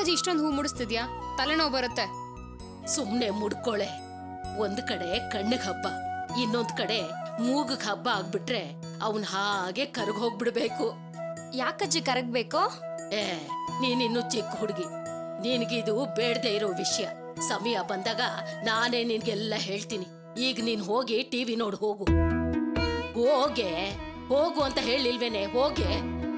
ಯಾಕಜ್ಜಿ ಇಷ್ಟೊಂದು ಹೂ ಮುಡಿಸ್ತಿದ್ಯಾ ತಲೆನೋವು ಬರುತ್ತೆ ಸುಮ್ನೆ ಮುಡ್ಕೊಳೆ ಒಂದ್ ಕಡೆ ಕಣ್ಣಿಗ್ ಹಬ್ಬ ಇನ್ನೊಂದ್ ಕಡೆ ಮೂಗಗ್ ಹಬ್ಬ ಆಗ್ಬಿಟ್ರೆ ಅವನ್ ಹಾಗೆ ಕರ್ಗ್ ಹೋಗ್ಬಿಡ್ಬೇಕು ಯಾಕಜ್ಜಿ ಕರಗ್ಬೇಕು ಏ ನೀನಿನ್ನು ಚಿಕ್ಕ ಹುಡುಗಿ ನಿನ್ಗಿದು ಬೇಡದೆ ಇರೋ ವಿಷಯ ಸಮಯ ಬಂದಾಗ ನಾನೇ ನಿನ್ಗೆಲ್ಲ ಹೇಳ್ತೀನಿ ಈಗ ನೀನ್ ಹೋಗಿ ಟಿವಿ ನೋಡ್ ಹೋಗು ಹೋಗೆ ಹೋಗು ಅಂತ ಹೇಳಿಲ್ವೇನೆ ಹೋಗೆ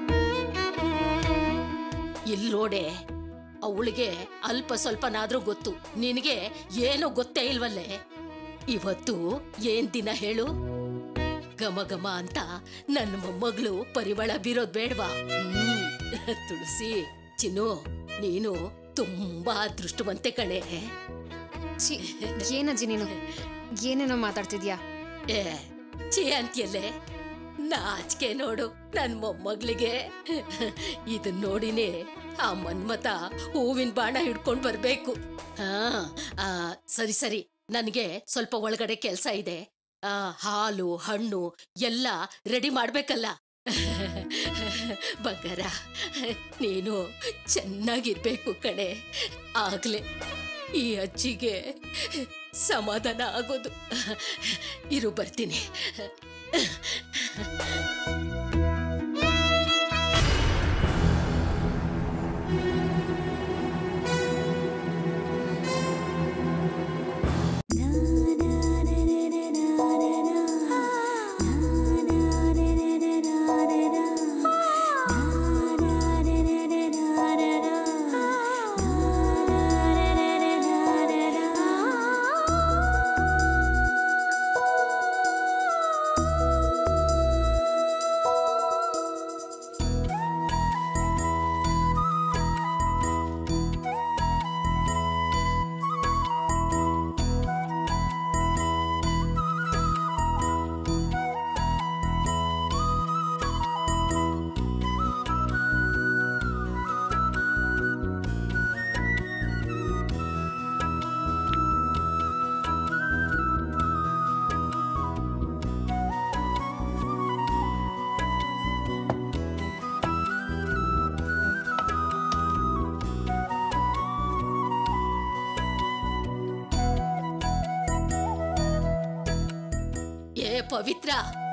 ಇಲ್ ನೋಡೆ ಅವಳಿಗೆ ಅಲ್ಪ ಸ್ವಲ್ಪನಾದ್ರೂ ಗೊತ್ತು ನಿನಗೆ ಏನೂ ಗೊತ್ತೇ ಇಲ್ವಲ್ಲೇ ಇವತ್ತು ಏನ್ ದಿನ ಹೇಳು ಘಮ ಘಮ ಅಂತ ನನ್ನ ಮೊಮ್ಮಗಳು ಪರಿಮಳ ಬೀರೋದ್ ಬೇಡ್ವಾ ಹ್ಮ್ ತುಳಸಿ ಚಿನ್ನು ನೀನು ತುಂಬಾ ಅದೃಷ್ಟವಂತೆ ಕಣೆ ಛೀ ಏನಜ್ಜಿ ನೀನು ಏನೇನೋ ಮಾತಾಡ್ತಿದ್ಯಾ ಏ ಛೀ ಅಂತ್ಯಲ್ಲೇ ನಾಚಿಕೆ ನೋಡು ನನ್ ಮೊಮ್ಮಗಳಿಗೆ ಇದನ್ ನೋಡಿನೇ ಆ ಮನ್ಮತ ಹೂವಿನ ಬಾಣ ಹಿಡ್ಕೊಂಡ್ ಬರ್ಬೇಕು ಹಾ ಆ, ಸರಿ ಸರಿ ನನಗೆ ಸ್ವಲ್ಪ ಒಳಗಡೆ ಕೆಲ್ಸ ಇದೆ ಆ, ಹಾಲು ಹಣ್ಣು ಎಲ್ಲ ರೆಡಿ ಮಾಡ್ಬೇಕಲ್ಲ ಬಂಗಾರ ನೀನು ಚೆನ್ನಾಗಿರ್ಬೇಕು ಕಣೆ ಆಗ್ಲೇ ಈ ಅಜ್ಜಿಗೆ ಸಮಾಧಾನ ಆಗೋದು ಇರು ಬರ್ತೀನಿ ಏ ಪವಿತ್ರ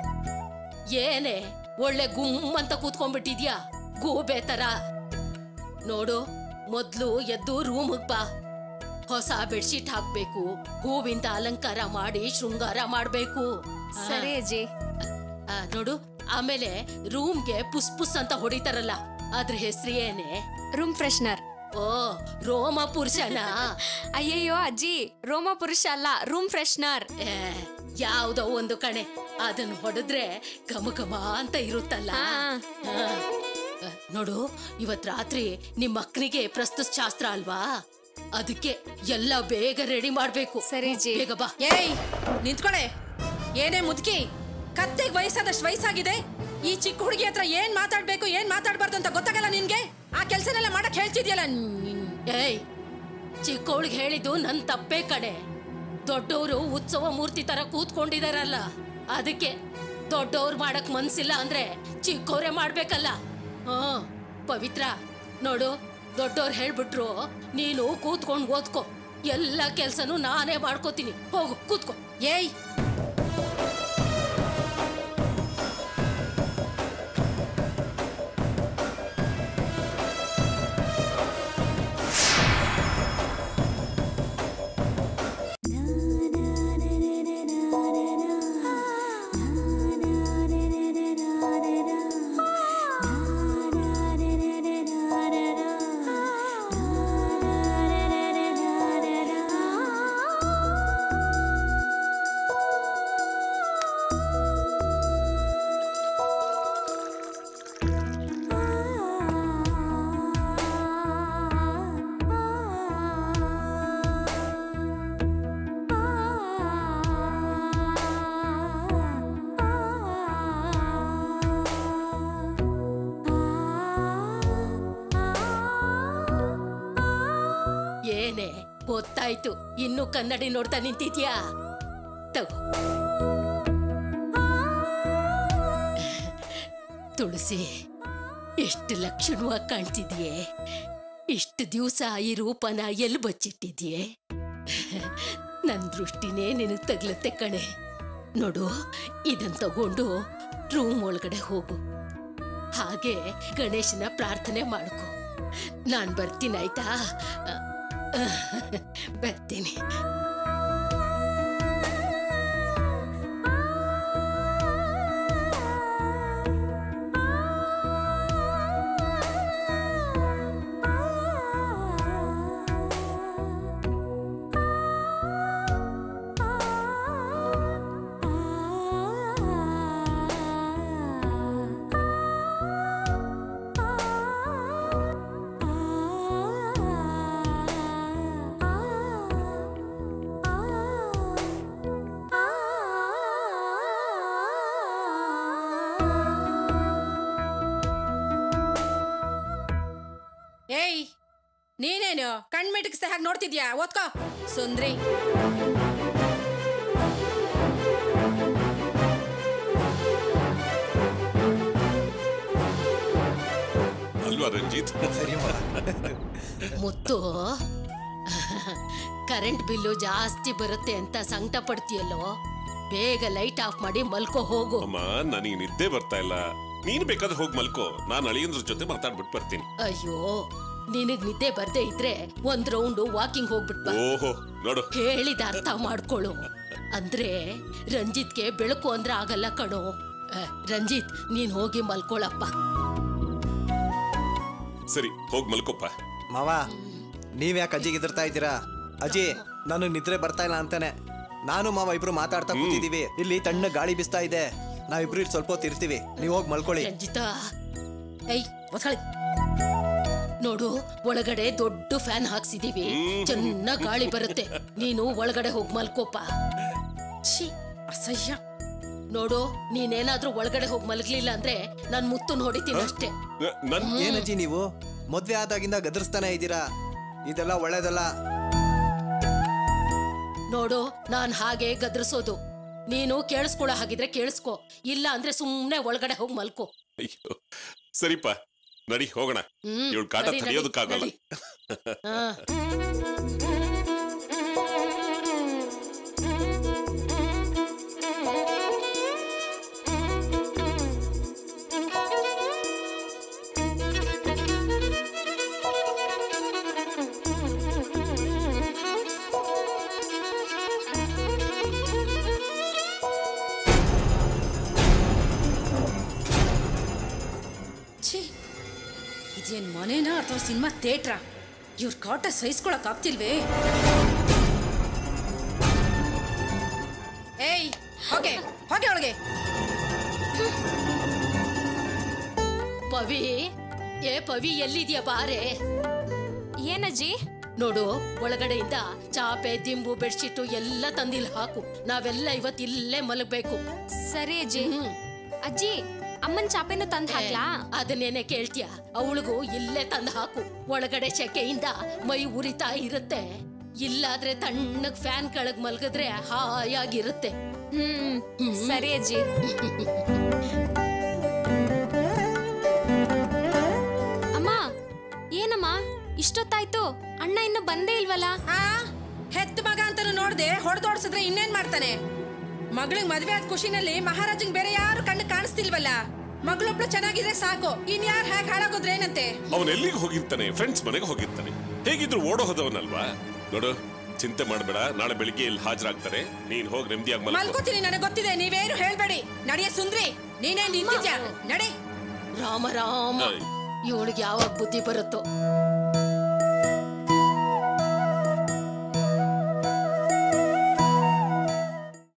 ಏನೇ ಒಳ್ಳೆ ಗುಮ್ ಅಂತ ಕೂತ್ಕೊಂಡ್ಬಿಟ್ಟಿದ್ಯಾ ಗೂಬೆ ತರ ನೋಡು ಮೊದ್ಲು ಎದ್ದು ರೂಮ್ಗ್ ಬಾ ಹೊಸ ಬೆಡ್ಶೀಟ್ ಹಾಕ್ಬೇಕು ಹೂವಿಂದ ಅಲಂಕಾರ ಮಾಡಿ ಶೃಂಗಾರ ಮಾಡ್ಬೇಕು ಆ, ಸರಿ ಅಜ್ಜಿ ಆ, ನೋಡು ಆಮೇಲೆ ರೂಮ್ಗೆ ಪುಸ್ ಪುಸ್ ಅಂತ ಹೊಡಿತಾರಲ್ಲ ಅದ್ರ ಹೆಸ್ರು ಏನೇ ರೂಮ್ ಫ್ರೆಶ್ನರ್ ಓ ರೋಮ ಪುರುಷನಾ ಅಯ್ಯಯ್ಯೋ ಅಜ್ಜಿ ರೋಮ ಪುರುಷ ಅಲ್ಲ ರೂಮ್ ಫ್ರೆಶ್ನರ್ ಏ, ಯಾವ್ದೋ ಒಂದು ಕಣೆ ಅದನ್ನ ಹೊಡೆದ್ರೆ ಘಮ ಘಮ ಅಂತ ಇರುತ್ತಲ್ಲ ಹಾ. ಆ, ಆ, ನೋಡು ಇವತ್ ರಾತ್ರಿ ನಿಮ್ಮ ಅಕ್ಕನಿಗೆ ಪ್ರಸ್ತುತ ಶಾಸ್ತ್ರ ಅಲ್ವಾ ಅದಕ್ಕೆ ಎಲ್ಲ ಬೇಗ ರೆಡಿ ಮಾಡ್ಬೇಕು ಸರಿ ಜಿ. ಬೇಗ ಬಾ ಏಯ್ ನಿಂತ್ಕೊಳೆ ಏನೇ ಮುದುಕಿ ಕತ್ತೆಗ್ ವಯಸ್ಸಾದಷ್ಟು ವಯಸ್ಸಾಗಿದೆ ಈ ಚಿಕ್ಕ ಹುಡುಗಿ ಹತ್ರ ಏನ್ ಮಾತಾಡ್ಬೇಕು ಏನ್ ಮಾತಾಡ್ಬಾರ್ದು ಅಂತ ಗೊತ್ತಾಗಲ್ಲ ನಿನ್ಗೆ ಆ ಕೆಲ್ಸನೆಲ್ಲ ಮಾಡಕ್ ಹೇಳ್ತಿದ್ಯಲ್ಲ ನೀನ್. ಏಯ್ ಚಿಕ್ಕವಳಿಗೆ ಹೇಳಿದ್ದು ನನ್ ತಪ್ಪೇ ಕಣೆ ದೊಡ್ಡವರು ಉತ್ಸವ ಮೂರ್ತಿ ತರ ಕೂತ್ಕೊಂಡಿದಾರಲ್ಲ ಅದಕ್ಕೆ ದೊಡ್ಡವ್ರು ಮಾಡಕ್ ಮನ್ಸಿಲ್ಲ ಅಂದ್ರೆ ಚಿಕ್ಕವ್ರೆ ಮಾಡ್ಬೇಕಲ್ಲ ಹಾ ಪವಿತ್ರ ನೋಡು ದೊಡ್ಡವ್ರು ಹೇಳ್ಬಿಟ್ರು ನೀನು ಕೂತ್ಕೊಂಡ್ ಓದ್ಕೋ ಎಲ್ಲ ಕೆಲ್ಸನೂ ನಾನೇ ಮಾಡ್ಕೋತೀನಿ ಹೋಗು ಕೂತ್ಕೋ ಏಯ್ ಏನೇ ಗೊತ್ತಾಯ್ತು ಇನ್ನು ಕನ್ನಡಿ ನೋಡ್ತಾ ನಿಂತಿದ್ಯಾ ತಗೋ ತುಳಸಿ ಎಷ್ಟು ಲಕ್ಷಣವಾಗಿ ಕಾಣ್ತಿದ್ಯೆ ಇಷ್ಟು ದಿವಸ ಈ ರೂಪನ ಎಲ್ಲಿ ಬಚ್ಚಿಟ್ಟಿದ್ಯೆ ನನ್ ದೃಷ್ಟಿನೇ ನಿನಗ್ ತಗ್ಲತ್ತೆ ಕಣೆ ನೋಡು ಇದನ್ ತಗೊಂಡು ರೂಮ್ ಒಳಗಡೆ ಹೋಗು ಹಾಗೆ ಗಣೇಶನ ಪ್ರಾರ್ಥನೆ ಮಾಡ್ಕೊ ನಾನ್ ಬರ್ತೀನಿ ಆಯ್ತಾ ಬರ್ತೀನಿ ಏಯ್ ನೀನೇನು ಕಣ್ಮಿಟಕ್ಸ್ದೆ ಹಾಗೆ ನೋಡ್ತಿದ್ಯಾ ಓದ್ಕೋ ಸುಂದ್ರಿ ಅಲ್ವಾ ರಂಜಿತ್ ಸರಿ ಮಾವ ಮುತ್ತು ಕರೆಂಟ್ ಬಿಲ್ಲು ಜಾಸ್ತಿ ಬರುತ್ತೆ ಅಂತ ಸಂಕಟ ಪಡ್ತೀಯಲ್ಲೋ ಬೇಗ ಲೈಟ್ ಆಫ್ ಮಾಡಿ ಮಲ್ಕೋ ಹೋಗು ಅಮ್ಮ ನನಗೆ ನಿದ್ದೆ ಬರ್ತಾ ಇಲ್ಲ ನೀನ್ ಬೇಕಾದ್ರೆ ಹೋಗಿ ಮಲ್ಕೋ ನಾನು ಅಳಿಯಂದ್ರ ಜೊತೆ ಮಾತಾಡ್ಬಿಟ್ಟು ಬರ್ತೀನಿ ಅಯ್ಯೋ ನಿನಗ್ ನಿದ್ದೆ ಬರ್ದೇ ಇದ್ರೆ ಒಂದ್ ರೌಂಡ್ ವಾಕಿಂಗ್ ಹೋಗ್ಬಿಟ್ ಬಾ ಓಹೋ ನೋಡು ಹೇಳಿದ ಅರ್ಥ ಮಾಡ್ಕೊಳ್ಳು ಅಂದ್ರೆ ರಂಜಿತ್ಗೆ ಬೆಳಕು ಅಂದ್ರೆ ಆಗಲ್ಲ ಕಣೋ ಅಹ್, ರಂಜಿತ್ ನೀನ್ ಹೋಗಿ ಮಲ್ಕೊಳಪ್ಪ ಸರಿ ಹೋಗಿ ಮಲ್ಕೋಪ್ಪ ಮಾವ ನೀವ್ ಯಾಕೆ ಅಜ್ಜಿಗೆ ಎದುರ್ತಾ ಇದ್ದೀರಾ ಅಜ್ಜಿ ನಾನು ನಿದ್ರೆ ಬರ್ತಾ ಇಲ್ಲ ಅಂತಾನೆ ನಾನು ಮಾವ ಇಬ್ರು ಮಾತಾಡ್ತಾ ಕೂತಿದೀವಿ ಇಲ್ಲಿ ತಣ್ಣ ಗಾಳಿ ಬಿಸ್ತಾ ಇದೆ ನಾವಿಬ್ರು ಇಲ್ಲಿ ಸ್ವಲ್ಪ ಹೊತ್ತು ಇರ್ತೀವಿ ನೀವ್ ಹೋಗಿ ಮಲ್ಕೊಳ್ಳಿ ರಂಜಿತ ಏಯ್ ಓದ್ಕೊಳ್ಳಿ ನೋಡು ಒಳಗಡೆ ದೊಡ್ಡ ಫ್ಯಾನ್ ಹಾಕ್ಸಿದೀವಿ ಚೆನ್ನಾಗ್ ಗಾಳಿ ಬರುತ್ತೆ ನೀನು ಒಳಗಡೆ ಹೋಗಿ ಮಲ್ಕೋಪ ಛೀ ಅಸಹ್ಯ ನೋಡು ನೀನೇನಾದ್ರೂ ಒಳಗಡೆ ಹೋಗಿ ಮಲಗ್ಲಿಲ್ಲ ಅಂದ್ರೆ ನಾನ್ ಮುತ್ತು ಹೊಡಿತೀನಿ ಅಷ್ಟೇ ನ- ನನ್ ಏನಜ್ಜಿ ನೀವು ಮದ್ವೆ ಆದಾಗಿಂದ ಗದರ್ಸ್ತಾನೆ ಇದ್ದೀರಾ ಇದೆಲ್ಲ ಒಳ್ಳೇದಲ್ಲ ನೋಡು ನಾನ್ ಹಾಗೆ ಗದ್ರಸೋದು ನೀನು ಕೇಳಿಸ್ಕೊಳ್ಳೋ ಹಾಗಿದ್ರೆ ಕೇಳಿಸ್ಕೊ ಇಲ್ಲ ಅಂದ್ರೆ ಸುಮ್ನೆ ಒಳಗಡೆ ಹೋಗಿ ಮಲ್ಕೋ ಅಯ್ಯೋ ಸರಿಪ್ಪ ನಡಿ ಹೋಗೋಣ ಹ್ಮ್, ಇವಳು ಕಾಟ ನಡಿ, ನಡಿ, ತಡೆಯೋದಕ್ಕಾಗಲ್ಲ ನಡಿ. ಹಾ. ಛೀ ಇದೇನ್ ಮನೆನಾ ಅಥವಾ ಸಿನಿಮಾ ಥಿಯೇಟ್ರಾ ಇವ್ರ ಕಾಟ ಸಹಿಸ್ಕೊಳಕ್ ಆಗ್ತಿಲ್ವೇ ಏಯ್ ಹೋಗೆ ಹೋಗೆ ಒಳಗೆ ಪವಿ ಏ ಪವಿ ಎಲ್ಲಿದ್ಯಾ ಬಾರೆ ಏನಜ್ಜಿ ನೋಡು ಒಳಗಡೆಯಿಂದ ಚಾಪೆ ದಿಂಬು ಬೆಡ್ಶೀಟು ಎಲ್ಲ ತಂದಿಲ್ ಹಾಕು ನಾವೆಲ್ಲ ಇವತ್ ಇಲ್ಲೇ ಮಲಗ್ಬೇಕು ಸರಿ ಅಜ್ಜಿ ಹ್ಮ್. ಅಜ್ಜಿ ಅಮ್ಮನ್ ಚಾಪೆನು ತಂದ್ ಹಾಕ್ಲಾ ಅದನ್ನೇನೆ ಕೇಳ್ತೀಯ ಅವಳಿಗೂ ಇಲ್ಲೇ ತಂದು ಹಾಕು ಒಳಗಡೆ ಶೆಕೆಯಿಂದ ಮೈ ಉರಿತಾ ಇರುತ್ತೆ ಇಲ್ಲಾದ್ರೆ ತಣ್ಣಗ್ ಫ್ಯಾನ್ ಕೆಳಗ್ ಮಲ್ಗಿದ್ರೆ ಹಾಯಾಗಿರುತ್ತೆ ಹ್ಮ್ ಸರಿ ಅಜ್ಜಿ ಅಮ್ಮ ಏನಮ್ಮ ಇಷ್ಟೊತ್ತಾಯ್ತು ಅಣ್ಣ ಇನ್ನು ಬಂದೇ ಇಲ್ವಲ್ಲ ಆ ಹೆತ್ತ ಮಗ ಅಂತಾನು ನೋಡ್ದೆ ಹೊಡೆದೋಡ್ಸಿದ್ರೆ ಇನ್ನೇನ್ ಮಾಡ್ತಾನೆ ಮಗಳಿಗೆ ಮದ್ವೆ ಆದ ಖುಷಿನಲ್ಲಿ ಮಹಾರಾಜಂಗ್ ಬೇರೆ ಯಾರು ಕಣ್ಣು ಕಾಣಿಸ್ತಿಲ್ವಲ್ಲ ಮಗಳೊಬ್ಳು ಚೆನ್ನಾಗಿದ್ರೆ ಸಾಕು ಇನ್ ಯಾರು ಹೇಗೆ ಹಾಳಾಗೋದ್ರೆ ಏನಂತೆ ಅವನ್ ಎಲ್ಲಿಗೆ ಹೋಗಿರ್ತಾನೆ ಫ್ರೆಂಡ್ಸ್ ಮನೆಗೆ ಹೋಗಿರ್ತಾನೆ ಹೇಗಿದ್ರು ಓಡೋ ಹೋದವನಲ್ವಾ ನೋಡು ಚಿಂತೆ ಮಾಡಬೇಡ ನಾಳೆ ಬೆಳಿಗ್ಗೆ ಇಲ್ಲಿ ಹಾಜರಾಗ್ತಾರೆ ನೀನ್ ಹೋಗಿ ನೆಮ್ಮದಿಯಾಗಿ ಮಲ್ಕೋ ಮಲ್ಕೋತೀನಿ ನನಗೆ ಗೊತ್ತಿದೆ ನೀವೇನು ಹೇಳ್ಬೇಡಿ ನಡಿಯ ಸುಂದ್ರಿ ನೀನೇ ನಿಂತಿದ್ಯಾ ನಡಿ ರಾಮ ರಾಮ ಆಯ್. ಇವಳಿಗೆ ಯಾವಾಗ ಬುದ್ಧಿ ಬರುತ್ತೋ